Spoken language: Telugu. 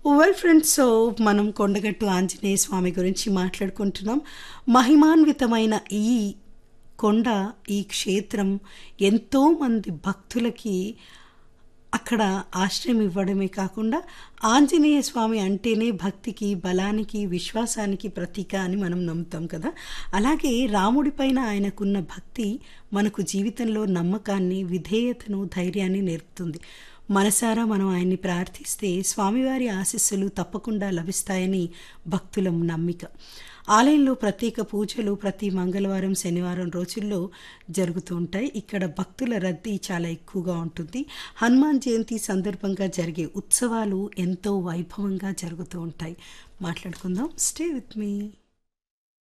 వెల్ ఫ్రెండ్స్ సో మనం కొండగట్టు ఆంజనేయ స్వామి గురించి మాట్లాడుకుంటున్నాం మహిమాన్వితమైన ఈ కొండ ఈ క్షేత్రం ఎంతోమంది భక్తులకి అక్కడ ఆశ్రయం ఇవ్వడమే కాకుండా ఆంజనేయ స్వామి అంటేనే భక్తికి బలానికి విశ్వాసానికి ప్రతీక అని మనం నమ్ముతాం కదా అలాగే రాముడిపైన ఆయనకున్న భక్తి మనకు జీవితంలో నమ్మకాన్ని విధేయతను ధైర్యాన్ని నేర్పుతుంది మనసారా మనం ఆయన్ని ప్రార్థిస్తే స్వామివారి ఆశీస్సులు తప్పకుండా లభిస్తాయని భక్తుల నమ్మిక ఆలయంలో ప్రత్యేక పూజలు ప్రతి మంగళవారం శనివారం రోజుల్లో జరుగుతూ ఉంటాయి ఇక్కడ భక్తుల రద్దీ చాలా ఎక్కువగా ఉంటుంది హనుమాన్ జయంతి సందర్భంగా జరిగే ఉత్సవాలు ఎంతో వైభవంగా జరుగుతూ ఉంటాయి మాట్లాడుకుందాం స్టే విత్ మీ